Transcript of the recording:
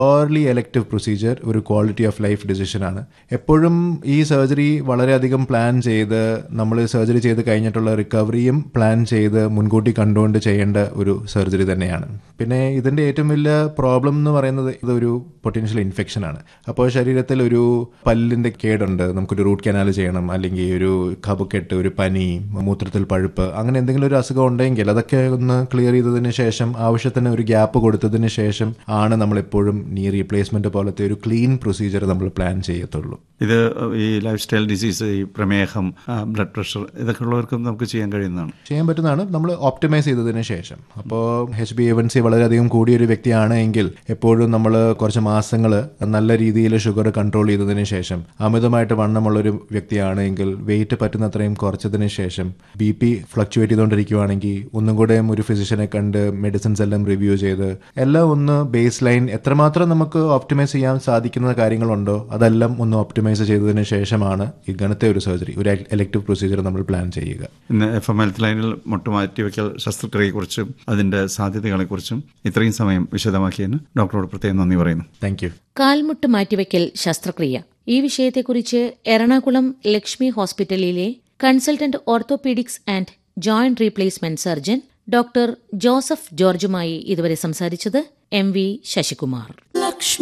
early elective procedure ഒരു quality of life ഡിസിഷനാണ് എപ്പോഴും ഈ സർജറി വളരെയധികം പ്ലാൻ ചെയ്ത് നമ്മൾ സർജറി ചെയ്ത് കഴിഞ്ഞിട്ടുള്ള റിക്കവറിയും പ്ലാൻ ചെയ്ത് മുൻകൂട്ടി കണ്ടുകൊണ്ട് ചെയ്യേണ്ട ഒരു സർജറി തന്നെയാണ് പിന്നെ ഇതിൻ്റെ ഏറ്റവും വലിയ പ്രോബ്ലം എന്ന് പറയുന്നത് ഇതൊരു പൊട്ടൻഷ്യൽ ഇൻഫെക്ഷൻ ആണ് അപ്പോൾ ശരീരത്തിൽ ഒരു പല്ലിൻ്റെ കേടുണ്ട് നമുക്കൊരു റൂട്ട് കനാൽ ചെയ്യണം അല്ലെങ്കിൽ ഒരു കപക്കെട്ട് ഒരു പനി മൂത്രത്തിൽ പഴുപ്പ് അങ്ങനെ എന്തെങ്കിലും ഒരു അസുഖം ഉണ്ടെങ്കിൽ അതൊക്കെ ഒന്ന് ക്ലിയർ ചെയ്തതിന് ശേഷം ആവശ്യത്തിന് ഒരു ഗ്യാപ്പ് കൊടുത്തതിന് ശേഷം ആണ് നമ്മൾ എപ്പോഴും നീ റീപ്ലേസ്മെന്റ് പോലത്തെ ഒരു ക്ലീൻ പ്രൊസീജിയർ നമ്മൾ പ്ലാൻ ചെയ്യത്തുള്ളൂ ഇത് ഈ ലൈഫ് സ്റ്റൈൽ ഡിസീസ് ഈ പ്രമേഹം ബ്ലഡ് പ്രഷർ ഇതൊക്കെ ഉള്ളവർക്കും നമുക്ക് ചെയ്യാൻ കഴിയുന്നതാണ് ചെയ്യാൻ പറ്റുന്നതാണ് നമ്മൾ ഓപ്റ്റിമൈസ് ചെയ്തതിന് ശേഷം അപ്പോൾ എച്ച് ബി എവൻസി വളരെയധികം കൂടിയ ഒരു വ്യക്തിയാണ് എങ്കിൽ എപ്പോഴും നമ്മൾ കുറച്ച് മാസങ്ങൾ നല്ല രീതിയിൽ ഷുഗർ കൺട്രോൾ ചെയ്തതിന് ശേഷം അമിതമായിട്ട് വണ്ണമുള്ള ഒരു വ്യക്തിയാണ് എങ്കിൽ വെയിറ്റ് പറ്റുന്നത്രയും കുറച്ചതിന് ശേഷം ബി പി ഫ്ലക്ച്വേറ്റ് ചെയ്തുകൊണ്ടിരിക്കുകയാണെങ്കിൽ ഒന്നും കൂടെ ഒരു ഫിസിഷ്യനെ കണ്ട് മെഡിസിൻസ് എല്ലാം റിവ്യൂ ചെയ്ത് എല്ലാം ഒന്ന് ബേസ് ലൈൻ എത്രമാത്രം നമുക്ക് ഓപ്റ്റിമൈസ് ചെയ്യാൻ സാധിക്കുന്ന കാര്യങ്ങളുണ്ടോ അതെല്ലാം ഒന്ന് ഓപ്റ്റിമൈസ് ചെയ്തതിന് ശേഷമാണ് ഇങ്ങനത്തെ ഒരു സർജറി ഒരു എലക്റ്റീവ് പ്രൊസീജിയർ നമ്മൾ പ്ലാൻ ചെയ്യുക ഇന്ന് എഫ് എം ഹെൽത്ത് ലൈനിൽ മുട്ടുമാറ്റിവെക്കൽ ശസ്ത്രക്രിയയെക്കുറിച്ചും അതിന്റെ സാധ്യതകളെക്കുറിച്ചും ഇത്രയും സമയം വിശദമാക്കിയതിന് ഡോക്ടറോട് പ്രത്യേകം നന്ദി പറയുന്നു താങ്ക് യു കാൽമുട്ട് മാറ്റിവെക്കൽ ശസ്ത്രക്രിയ ഈ വിഷയത്തെക്കുറിച്ച് എറണാകുളം ലക്ഷ്മി ഹോസ്പിറ്റലിലെ consultant orthopaedics and joint replacement surgeon doctor Joseph ജോർജുമായി ഇതുവരെ സംസാരിച്ചത് എം വി ശശികുമാർ